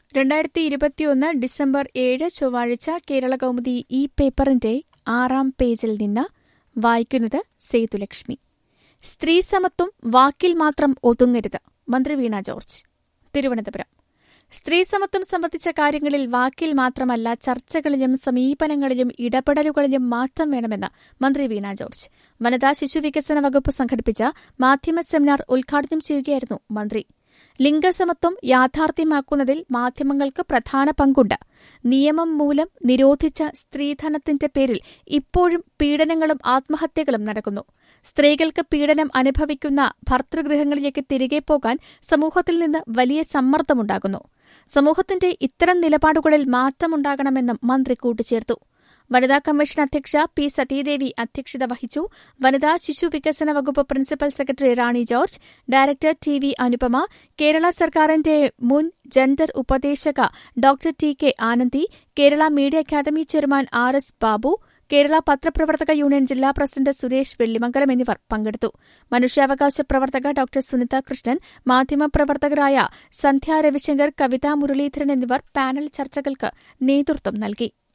രണ്ടായിരത്തി ഇരുപത്തിയൊന്ന് ഡിസംബർ ഏഴ് ചൊവ്വാഴ്ച കേരള കൗമുദി ഈ പേപ്പറിന്റെ ആറാം പേജിൽ നിന്ന് വായിക്കുന്നത് സേതുലക്ഷ്മി സ്ത്രീ സമത്വം വാക്കിൽ മാത്രം ഒതുങ്ങരുത് മന്ത്രി വീണ ജോർജ് തിരുവനന്തപുരം സ്ത്രീ സമത്വം സംബന്ധിച്ച കാര്യങ്ങളിൽ വാക്കിൽ മാത്രമല്ല ചർച്ചകളിലും സമീപനങ്ങളിലും ഇടപെടലുകളിലും മാറ്റം വേണമെന്ന് മന്ത്രി വീണ ജോർജ് വനിതാ ശിശുവികസന വകുപ്പ് സംഘടിപ്പിച്ച മാധ്യമ സെമിനാർ ഉദ്ഘാടനം ചെയ്യുകയായിരുന്നു മന്ത്രി ലിംഗസമത്വം യാഥാർത്ഥ്യമാക്കുന്നതിൽ മാധ്യമങ്ങൾക്ക് പ്രധാന പങ്കുണ്ട് നിയമം മൂലം നിരോധിച്ച സ്ത്രീധനത്തിന്റെ പേരിൽ ഇപ്പോഴും പീഡനങ്ങളും ആത്മഹത്യകളും നടക്കുന്നു സ്ത്രീകൾക്ക് പീഡനം അനുഭവിക്കുന്ന ഭർതൃഗൃഹങ്ങളിലേക്ക് തിരികെ പോകാൻ സമൂഹത്തിൽ നിന്ന് വലിയ സമ്മർദ്ദമുണ്ടാകുന്നു സമൂഹത്തിന്റെ ഇത്തരം നിലപാടുകളിൽ മാറ്റമുണ്ടാകണമെന്നും മന്ത്രി കൂട്ടിച്ചേർത്തു വനിതാ കമ്മീഷൻ അധ്യക്ഷ പി സതീദേവി അധ്യക്ഷത വഹിച്ചു വനിതാ ശിശു വികസന വകുപ്പ് principal secretary Rani George director T V Anupama Kerala സർക്കാരിന്റെ മുൻ ജെൻഡർ ഉപദേശക doctor T K Anandi Kerala media academy chairman R S Babu Kerala പത്രപ്രവർത്തക യൂണിയൻ ജില്ലാ പ്രസിഡന്റ് സുരേഷ് വെള്ളിമംഗലം എന്നിവർ പങ്കെടുത്തു മനുഷ്യാവകാശ പ്രവർത്തക ഡോക്ടർ സുനിത കൃഷ്ണൻ മാധ്യമപ്രവർത്തകരായ സന്ധ്യ രവിശങ്കർ കവിത മുരളീധരൻ എന്നിവർ പാനൽ ചർച്ചകൾക്ക് നേതൃത്വം നൽകി